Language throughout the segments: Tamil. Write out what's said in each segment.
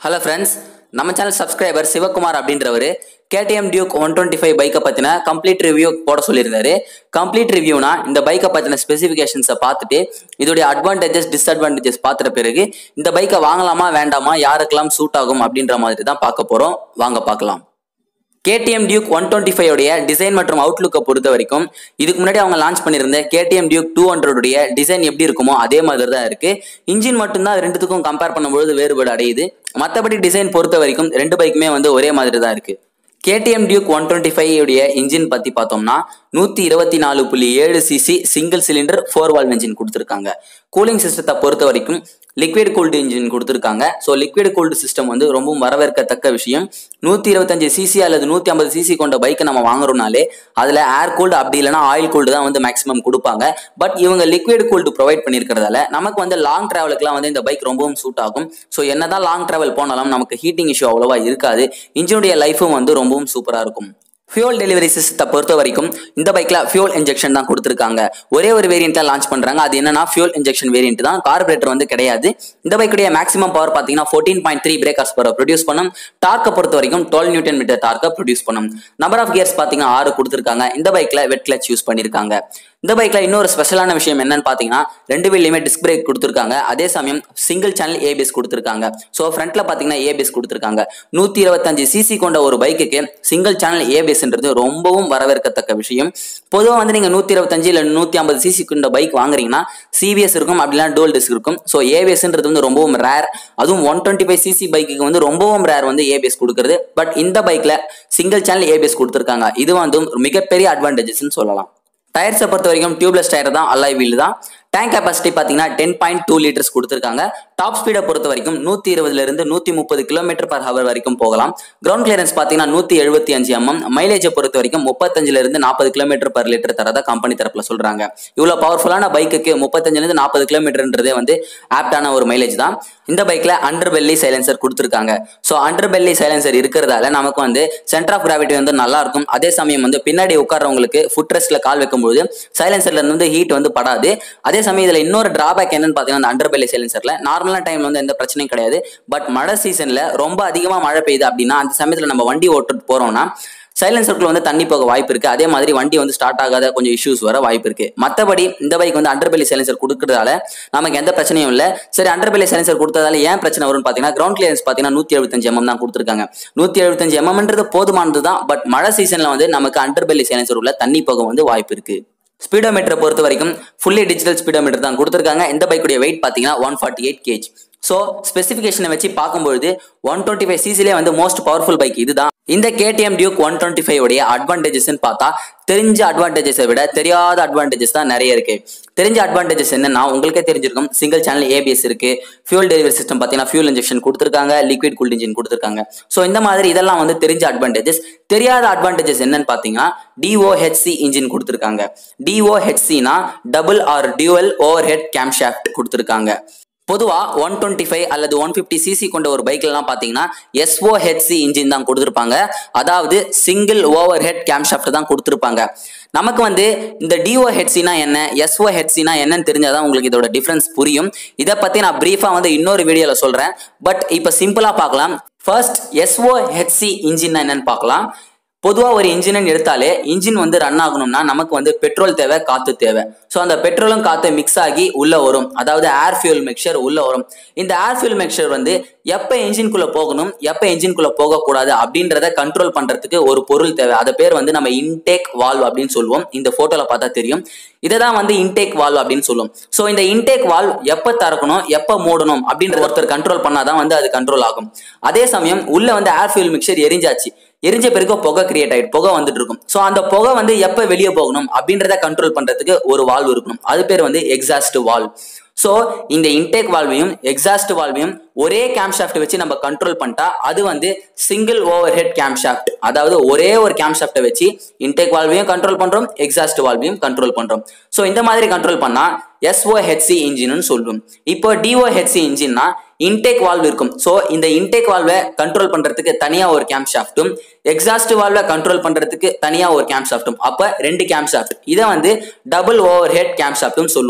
ஹலோ ஃப்ரெண்ட்ஸ் நம்ம சேனல் சப்ஸ்கிரைபர் சிவகுமார் அப்படின்றவர் KTM Duke one twenty five பைக்கை பற்றின கம்ப்ளீட் ரிவ்யூ போட சொல்லியிருந்தாரு கம்ப்ளீட் ரிவ்யூனா இந்த பைக்கை பற்றின ஸ்பெசிஃபிகேஷன்ஸை பார்த்துட்டு இதோடைய அட்வான்டேஜஸ் டிஸ்அட்வான்டேஜஸ் பார்த்துட்ட பிறகு இந்த பைக்கை வாங்கலாமா வேண்டாமா யாருக்கெல்லாம் சூட் ஆகும் அப்படின்ற மாதிரி தான் பார்க்க போகிறோம் வாங்க பார்க்கலாம் KTM Duke one twenty five உடைய டிசைன் மற்றும் அவுட்லுக்கை பொறுத்த வரைக்கும் இதுக்கு முன்னாடி அவங்க லான்ச் பண்ணியிருந்த கேடிஎம் டியூக் டூ ஹண்ட்ரடுடைய டிசைன் எப்படி இருக்குமோ அதே மாதிரி தான் இருக்கு இன்ஜின் மட்டும்தான் அது ரெண்டுத்துக்கும் கம்பேர் பண்ணும்பொழுது வேறுபாடு அடையுது மற்றபடி டிசைன் பொறுத்த வரைக்கும் ரெண்டு பைக்குமே வந்து ஒரே மாதிரி தான் இருக்கு KTM Duke one twenty five உடைய இன்ஜின் பற்றி பார்த்தோம்னா நூற்றி இருபத்தி நாலு புள்ளி ஏழு CC single cylinder four valve engine கொடுத்துருக்காங்க கூலிங் சிஸ்டத்தை பொறுத்த வரைக்கும் லிக்விட் கூல்டு இன்ஜின் கொடுத்துருக்காங்க ஸோ லிக்விட் கூல்டு சிஸ்டம் வந்து ரொம்பவும் வரவேற்கத்தக்க விஷயம் நூற்றி இருபத்தஞ்சு சிசி அல்லது நூற்றி ஐம்பது சிசி கொண்ட பைக்கை நம்ம வாங்குறோம்னாலே அதில் ஏர் கூல்டு அப்படி இல்லைனா ஆயில் கூல்டு தான் வந்து மேக்ஸிமம் கொடுப்பாங்க பட் இவங்க லிக்விட் கூல்டு ப்ரொவைட் பண்ணியிருக்கிறதால நமக்கு வந்து லாங் டிராவலுக்குலாம் வந்து இந்த பைக் ரொம்பவும் சூட் ஆகும் ஸோ என்னதான் லாங் டிராவல் போனாலும் நமக்கு ஹீட்டிங் இஷ்யூ அவ்வளோவா இருக்காது இன்ஜினுடைய லைஃபும் வந்து ரொம்பவும் சூப்பராக இருக்கும் ஃபியூல் டெலிவரி சிஸ்டத்தை பொறுத்த வரைக்கும் இந்த பைக்ல ஃபியூல் இன்ஜெக்ஷன் தான் கொடுத்துருக்காங்க ஒரே ஒரு வேரியன்ட் தான் லான்ச் பண்றாங்க அது என்னன்னா ஃபியூல் இன்ஜெக்ஷன் வேரியன்ட் தான் கார்பரேட்டர் வந்து கிடையாது இந்த பைக்குடைய மேக்ஸிமம் பவர் பார்த்தீங்கன்னா fourteen point three breakers power produce பண்ணும் டார்க்கை பொறுத்த வரைக்கும் டுவெல் நியூட்டன் மீட்டர் டார்க்கை ப்ரொடியூஸ் பண்ணும் நம்பர் ஆஃப் கியர்ஸ் பார்த்தீங்கன்னா ஆறு கொடுத்துருக்காங்க இந்த பைக்ல வெட் கிளச் யூஸ் பண்ணியிருக்காங்க இந்த பைக்ல இன்னொரு ஸ்பெஷலான விஷயம் என்னன்னு பாத்தீங்கன்னா ரெண்டு வீல்லையுமே டிஸ்க் பிரேக் கொடுத்துருக்காங்க அதே சமயம் சிங்கிள் சேனல் ஏபிஎஸ் கொடுத்துருக்காங்க ஸோ ஃப்ரண்ட்ல பாத்தீங்கன்னா ஏபிஎஸ் கொடுத்துருக்காங்க நூத்தி இருபத்தஞ்சு சிசி கொண்ட ஒரு பைக்குக்கு சிங்கிள் சேனல் ஏபிஎஸ்ன்றது ரொம்பவும் வரவேற்கத்தக்க விஷயம் பொதுவாக வந்து நீங்க நூத்தி இருபத்தஞ்சு இல்லை நூத்தி ஐம்பது சிசி கொண்ட பைக் வாங்குறீங்கன்னா சிபிஎஸ் இருக்கும் அப்படிலாம் டோல் டிஸ்க் இருக்கும் ஸோ ஏபிஎஸ்ன்றது வந்து ரொம்பவும் ரேர் அதுவும் ஒன் டுவெண்ட்டி ஃபைவ் சிசி பைக்குக்கு வந்து ரொம்பவும் ரேர் வந்து ஏபிஎஸ் கொடுக்குறது பட் இந்த பைக்ல சிங்கிள் சேனல் ஏபிஎஸ் கொடுத்துருக்காங்க இது வந்து மிகப்பெரிய அட்வான்டேஜஸ்ன்னு சொல்லலாம் டயர்ஸை பொறுத்த வரைக்கும் டியூப்லெஸ் டயர் தான் அல்லாய் வீல் தான் டேங்க் கெப்பாசிட்டி பார்த்தீங்கன்னா டென் பாயிண்ட் டூ லிட்டர்ஸ் கொடுத்துருக்காங்க டாப் ஸ்பீடை பொறுத்த வரைக்கும் நூற்றி இருபதுல இருந்து நூற்றி முப்பது கிலோமீட்டர் பர் ஹவர் வரைக்கும் போகலாம் கிரவுண்ட் கிளியரன்ஸ் பார்த்தீங்கன்னா நூற்றி எழுபத்தி அஞ்சு எம்எம் மைலேஜை பொறுத்த வரைக்கும் முப்பத்தஞ்சுல இருந்து நாற்பது கிலோமீட்டர் பர் லிட்டர் தரதா கம்பெனி தரப்புல சொல்றாங்க இவ்வளோ பவர்ஃபுல்லான பைக்குக்கு முப்பத்தஞ்சுலேருந்து நாற்பது கிலோமீட்டர்ன்றதே வந்து ஆப்டான ஒரு மைலேஜ் தான் இந்த பைக்ல அண்டர் பெல்லி சைலன்சர் கொடுத்துருக்காங்க ஸோ அண்டர் பெல்லி சைலன்சர் இருக்கிறதால நமக்கு வந்து சென்டர் ஆஃப் கிராவிட்டி வந்து நல்லா இருக்கும் அதே சமயம் வந்து பின்னாடி உட்கார்றவங்களுக்கு ஃபுட் ரெஸ்ட்ல கால் வைக்கும்போது சைலன்சர்ல இருந்து வந்து ஹீட் வந்து படாது அதே சமயம் இதுல இன்னொரு டிராபேக் என்னன்னு பாத்தீங்கன்னா அந்த அண்டர் பெல்லி சைலன்சர்ல நார்மலான டைம்ல வந்து எந்த பிரச்சனையும் கிடையாது பட் மழை சீசன்ல ரொம்ப அதிகமா மழை பெய்யுது அப்படின்னா அந்த சமயத்துல நம்ம வண்டி ஓட்டுட்டு போறோம்னா சைலன்சருக்குள்ள வந்து தண்ணி போக வாய்ப்பு இருக்கு அதே மாதிரி வண்டி வந்து ஸ்டார்ட் ஆகாத கொஞ்சம் இஷ்யூஸ் வர வாய்ப்பு இருக்கு மற்றபடி இந்த பைக் வந்து அண்டர்பெல்லி சைலன்சர் கொடுக்கறதால நமக்கு எந்த பிரச்சனையும் இல்லை சரி அண்டர்பெல்லி சைலன்சர் கொடுத்ததால ஏன் பிரச்சனை வரும்னு பார்த்தீங்கன்னா கிரவுண்ட் கிளியரன்ஸ் பார்த்தீங்கன்னா நூற்றி எழுபத்தஞ்சு எம்எம் தான் கொடுத்துருக்காங்க நூற்றி எழுபத்தஞ்சு எம்எம்ன்றது போதுமானது தான் பட் மழை சீசன்ல வந்து நமக்கு அண்டர்பெல்லி சைலன்சர் உள்ள தண்ணி போக வந்து வாய்ப்பு இருக்கு ஸ்பீடோமீட்டரை பொறுத்த வரைக்கும் ஃபுல்லி டிஜிட்டல் ஸ்பீடோமீட்டர் தான் கொடுத்துருக்காங்க இந்த பைக்குடைய வெயிட் பார்த்தீங்கன்னா one forty eight kg so ஸ்பெசிஃபிகேஷனை வச்சு பார்க்கும்பொழுது ஒன் டுவெண்ட்டி ஃபைவ் சிசிலே வந்து மோஸ்ட் பவர்ஃபுல் பைக் இதுதான் இந்த KTM Duke one twenty five உடைய அட்வான்டேஜஸ்ன்னு பார்த்தா தெரிஞ்ச அட்வான்டேஜஸை விட தெரியாத அட்வான்டேஜஸ் தான் நிறைய இருக்கு தெரிஞ்ச அட்வான்டேஜஸ் என்னன்னா உங்களுக்கே தெரிஞ்சிருக்கும் சிங்கிள் சேனல் ஏபிஎஸ் இருக்கு ஃபியூல் டெலிவரி சிஸ்டம் பார்த்தீங்கன்னா ஃபியூல் இன்ஜெக்ஷன் கொடுத்துருக்காங்க லிக்விட் கூல்ட் இன்ஜின் கொடுத்துருக்காங்க ஸோ இந்த மாதிரி இதெல்லாம் வந்து தெரிஞ்ச அட்வான்டேஜஸ் தெரியாத அட்வான்டேஜஸ் என்னன்னு பார்த்தீங்கன்னா டிஓஹெச்சி இன்ஜின் கொடுத்துருக்காங்க டிஓஹெச்சினா double or dual overhead camshaft கொடுத்துருக்காங்க பொதுவாக ஒன் டுவெண்ட்டி ஃபைவ் அல்லது ஒன் ஃபிஃப்டி சிசி கொண்ட ஒரு பைக்லலாம் பார்த்தீங்கன்னா எஸ்ஓஹெச்சி இன்ஜின் தான் கொடுத்துருப்பாங்க அதாவது single overhead camshaft தான் கொடுத்துருப்பாங்க நமக்கு வந்து இந்த டிஓஹெச்சினா என்ன எஸ்ஓஹெச்சினா என்னன்னு தெரிஞ்சாதான் உங்களுக்கு இதோட டிஃப்ரென்ஸ் புரியும் இதை பற்றி நான் ப்ரீஃபாக வந்து இன்னொரு வீடியோவில் சொல்கிறேன் பட் இப்போ சிம்பிளாக பார்க்கலாம் ஃபர்ஸ்ட் எஸ்ஓஹெச்சி இன்ஜின் என்னன்னு பார்க்கலாம் பொதுவாக ஒரு இன்ஜின் எடுத்தாலே இன்ஜின் வந்து ரன் ஆகணும்னா நமக்கு வந்து பெட்ரோல் தேவை காற்று தேவை ஸோ அந்த பெட்ரோலும் காற்று மிக்ஸ் ஆகி உள்ள வரும் அதாவது ஏர் ஃபியூல் மிக்சர் உள்ள வரும் இந்த ஏர் ஃபியூல் மிக்சர் வந்து எப்போ இன்ஜின்குள்ள போகணும் எப்போ இன்ஜின்குள்ள போகக்கூடாது அப்படின்றத கண்ட்ரோல் பண்றதுக்கு ஒரு பொருள் தேவை அதை பேர் வந்து நம்ம இன்டேக் வால்வ் அப்படின்னு சொல்லுவோம் இந்த போட்டோல பார்த்தா தெரியும் இதை தான் வந்து இன்டேக் வால்வ் அப்படின்னு சொல்லுவோம் ஸோ இந்த இன்டேக் வால்வ் எப்போ திறக்கணும் எப்போ மூடணும் அப்படின்றத ஒருத்தர் கண்ட்ரோல் பண்ணாதான் வந்து அது கண்ட்ரோல் ஆகும் அதே சமயம் உள்ள வந்து ஏர் ஃபியூல் மிக்சர் எரிஞ்சாச்சு எரிஞ்ச பிறகு புகை கிரியேட் ஆயிட்டு புகை வந்துட்டு இருக்கும் ஸோ அந்த புகை வந்து எப்போ வெளியே போகணும் அப்படின்றத கண்ட்ரோல் பண்றதுக்கு ஒரு வால்வ் இருக்கணும் அது பேர் வந்து எக்ஸாஸ்ட் வால்வ் ஸோ இந்த இன்டேக் வால்வையும் எக்ஸாஸ்ட் வால்வையும் ஒரே கேம் ஷாஃப்ட் வச்சு நம்ம கண்ட்ரோல் பண்ணிட்டா அது வந்து single overhead camshaft அதாவது ஒரே ஒரு கேம் ஷாஃப்ட்டை வச்சு இன்டேக் வால்வையும் கண்ட்ரோல் பண்றோம் எக்ஸாஸ்ட் வால்வையும் கண்ட்ரோல் பண்றோம் ஸோ இந்த மாதிரி கண்ட்ரோல் பண்ணா எஸ்ஓஹெச்சி இன்ஜின்னு சொல்லுவோம் இப்போ டிஓஹெச்சி இன்ஜின்னா இன்டேக் வால்வ் இருக்கும் ஸோ இந்த இன்டேக் வால்வை கண்ட்ரோல் பண்றதுக்கு தனியா ஒரு கேம் ஷாஃப்ட்டும் எக்ஸாஸ்ட் வால்வை கண்ட்ரோல் பண்றதுக்கு தனியா ஒரு கேம் ஷாஃப்ட்டும் அப்ப ரெண்டு கேம் ஷாஃப்ட் இதை வந்து டபுள் ஓவர் ஹெட் கேம் ஷாஃப்ட்டும் சொல்லுவோம்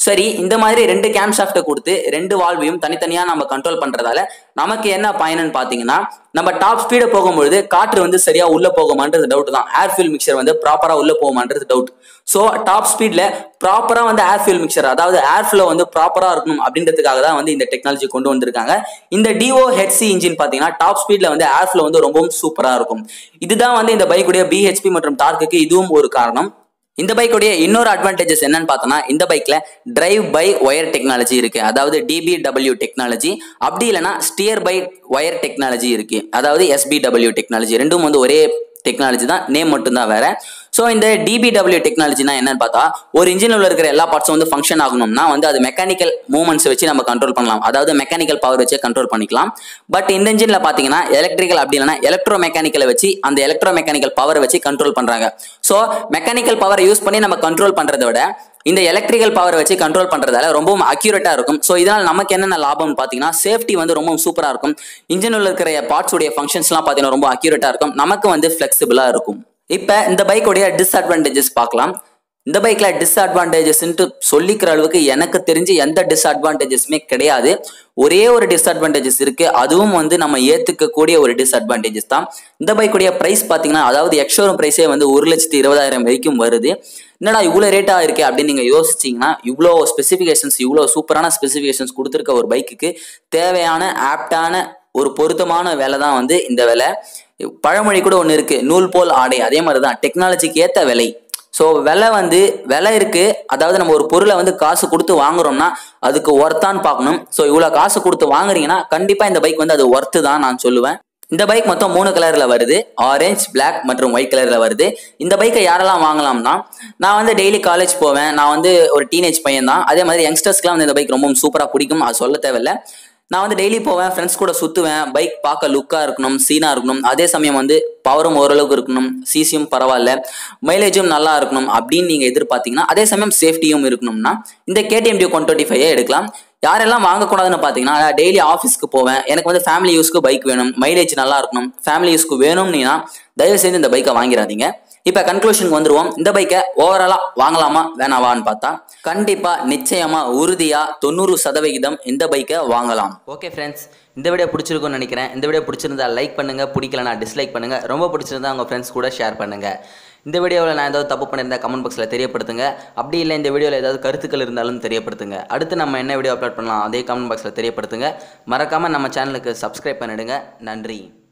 சரி இந்த மாதிரி ரெண்டு கேம் ஷாஃப்ட்டை கொடுத்து ரெண்டு வால்வையும் தனித்தனியாக நம்ம கண்ட்ரோல் பண்ணுறதால நமக்கு என்ன பயனுன்னு பார்த்தீங்கன்னா நம்ம டாப் ஸ்பீடு போகும்பொழுது காற்று வந்து சரியா உள்ள போகுமான்றது டவுட் தான் ஏர் ஃபியூல் மிக்சர் வந்து ப்ராப்பரா உள்ள போகுமான்றது டவுட் ஸோ டாப் ஸ்பீட்ல ப்ராப்பரா வந்து ஏர் ஃபியூல் மிக்சர் அதாவது ஏர் ஃப்ளோ வந்து ப்ராப்பரா இருக்கணும் அப்படின்றதுக்காக தான் வந்து இந்த டெக்னாலஜி கொண்டு வந்திருக்காங்க இந்த டிஓ ஹெச்சி இன்ஜின் பார்த்தீங்கன்னா டாப் ஸ்பீட்ல வந்து ஏர் ஃப்ளோ வந்து ரொம்பவும் சூப்பரா இருக்கும் இதுதான் வந்து இந்த பைக்குடைய பிஹெச்பி மற்றும் டார்க்குக்கு இதுவும் ஒரு காரணம் இந்த பைக்குடைய இன்னொரு அட்வான்டேஜஸ் என்னன்னு பார்த்தோம்னா இந்த பைக்ல டிரைவ் பை ஒயர் டெக்னாலஜி இருக்கு அதாவது டிபிடபிள்யூ டெக்னாலஜி அப்படி இல்லைன்னா ஸ்டியர் பை ஒயர் டெக்னாலஜி இருக்கு அதாவது எஸ்பிடபிள்யூ டெக்னாலஜி ரெண்டும் வந்து ஒரே டெக்னாலஜி தான் நேம் மட்டும்தான் வேற ஸோ இந்த டிபிடபிள்யூ டெக்னாலஜினா என்னன்னு பார்த்தா ஒரு இன்ஜினில் இருக்கிற எல்லா பார்ட்ஸும் வந்து ஃபங்க்ஷன் ஆகணும்னா வந்து அது மெக்கானிக்கல் மூவ்மெண்ட்ஸ் வச்சு நம்ம கண்ட்ரோல் பண்ணலாம் அதாவது மெக்கானிக்கல் பவர் வச்சு கண்ட்ரோல் பண்ணிக்கலாம் பட் இந்த இன்ஜினில் பார்த்தீங்கன்னா எலக்ட்ரிக்கல் அப்படி இல்லைனா எலக்ட்ரோ மெக்கானிக்கலை வச்சு அந்த எலக்ட்ரோ மெக்கானிக்கல் பவரை வச்சு கண்ட்ரோல் பண்ணுறாங்க ஸோ மெக்கானிக்கல் பவரை யூஸ் பண்ணி நம்ம கண்ட்ரோல் பண்ணுறதை விட இந்த எலக்ட்ரிக்கல் பவரை வச்சு கண்ட்ரோல் பண்றதால ரொம்பவும் அக்யூரேட்டா இருக்கும் ஸோ இதனால் நமக்கு என்னென்ன லாபம்னு பார்த்தீங்கன்னா சேஃப்டி வந்து ரொம்பவும் சூப்பரா இருக்கும் இன்ஜினில் இருக்கிற பார்ட்ஸ் உடைய ஃபங்க்ஷன்ஸ்லாம் பார்த்தீங்கன்னா ரொம்ப அக்யூரேட்டா இருக்கும் நமக்கு வந்து ஃபிளெக்சிபிளா இருக்கும் இப்போ இந்த பைக்குடைய டிஸ்அட்வான்டேஜஸ் பார்க்கலாம் இந்த பைக்ல டிஸ்அட்வான்டேஜஸ்ன்ட்டு சொல்லிக்கிற அளவுக்கு எனக்கு தெரிஞ்சு எந்த டிஸ்அட்வான்டேஜஸுமே கிடையாது ஒரே ஒரு டிஸ்அட்வான்டேஜஸ் இருக்கு அதுவும் வந்து நம்ம ஏத்துக்கக்கூடிய ஒரு டிஸ்அட்வான்டேஜஸ் தான் இந்த பைக்குடைய பிரைஸ் பார்த்தீங்கன்னா அதாவது எக்ஷோரூம் பிரைஸே வந்து ஒரு லட்சத்தி இருபதாயிரம் வரைக்கும் வருது என்னடா இவ்வளோ ரேட்டாக இருக்கே அப்படின்னு நீங்கள் யோசிச்சிங்கன்னா இவ்வளோ ஸ்பெசிஃபிகேஷன்ஸ் இவ்வளோ சூப்பரான ஸ்பெசிஃபிகேஷன்ஸ் கொடுத்துருக்க ஒரு பைக்குக்கு தேவையான ஆப்டான ஒரு பொருத்தமான வேலை தான் வந்து இந்த விலை பழமொழி கூட ஒன்று இருக்கு நூல் போல் ஆடை அதே மாதிரி தான் டெக்னாலஜிக்கு ஏற்ற விலை ஸோ விலை வந்து விலை இருக்கு அதாவது நம்ம ஒரு பொருளை வந்து காசு கொடுத்து வாங்குறோம்னா அதுக்கு ஒர்த்தான்னு பார்க்கணும் ஸோ இவ்வளோ காசு கொடுத்து வாங்குறீங்கன்னா கண்டிப்பாக இந்த பைக் வந்து அது ஒர்த்து தான் நான் சொல்லுவேன் இந்த பைக் மொத்தம் மூணு கலரில் வருது ஆரஞ்சு பிளாக் மற்றும் ஒயிட் கலரில் வருது இந்த பைக்கை யாரெல்லாம் வாங்கலாம்னா நான் வந்து டெய்லி காலேஜ் போவேன் நான் வந்து ஒரு டீனேஜ் பையன் தான் அதே மாதிரி யங்ஸ்டர்ஸ்க்குலாம் வந்து இந்த பைக் ரொம்ப சூப்பராக பிடிக்கும் அது சொல்ல தேவையில்லை நான் வந்து டெய்லி போவேன் ஃப்ரெண்ட்ஸ் கூட சுற்றுவேன் பைக் பார்க்க லுக்காக இருக்கணும் சீனாக இருக்கணும் அதே சமயம் வந்து பவரும் ஓரளவுக்கு இருக்கணும் சிசியும் பரவாயில்ல மைலேஜும் நல்லா இருக்கணும் அப்படின்னு நீங்கள் எதிர்பார்த்தீங்கன்னா அதே சமயம் சேஃப்டியும் இருக்கணும்னா இந்த KTM Duke one twenty five எடுக்கலாம் யாரெல்லாம் வாங்கக்கூடாதுன்னு பார்த்தீங்கன்னா டெய்லி ஆஃபீஸ்க்கு போவேன் எனக்கு வந்து ஃபேமிலி யூஸ்க்கு பைக் வேணும் மைலேஜ் நல்லா இருக்கணும் ஃபேமிலி யூஸ்க்கு வேணும்னா தயவு செய்து இந்த பைக்கை வாங்கிடாதீங்க இப்போ கன்க்ளூஷனுக்கு வந்துருவோம் இந்த பைக்கை ஓவராலாக வாங்கலாமா வேணாவான்னு பார்த்தா கண்டிப்பாக நிச்சயமாக உறுதியாக தொண்ணூறு சதவிகிதம் இந்த பைக்கை வாங்கலாம் ஓகே ஃப்ரெண்ட்ஸ் இந்த வீடியோ பிடிச்சிருக்கும்னு நினைக்கிறேன் இந்த வீடியோ பிடிச்சிருந்தா லைக் பண்ணுங்கள் பிடிக்கலனா டிஸ்லைக் பண்ணுங்கள் ரொம்ப பிடிச்சிருந்தா உங்கள் ஃப்ரெண்ட்ஸ் கூட ஷேர் பண்ணுங்கள் இந்த வீடியோவில் நான் ஏதாவது தப்பு பண்ணியிருந்தா கமெண்ட் பாக்ஸில் தெரியப்படுத்துங்க அப்படி இல்லை இந்த வீடியோவில் ஏதாவது கருத்துக்கள் இருந்தாலும் தெரியப்படுத்துங்க அடுத்து நம்ம என்ன வீடியோ அப்லோட் பண்ணலாம் அதே கமெண்ட் பாக்ஸில் தெரியப்படுத்துங்க மறக்காமல் நம்ம சேனலுக்கு சப்ஸ்கிரைப் பண்ணிடுங்க நன்றி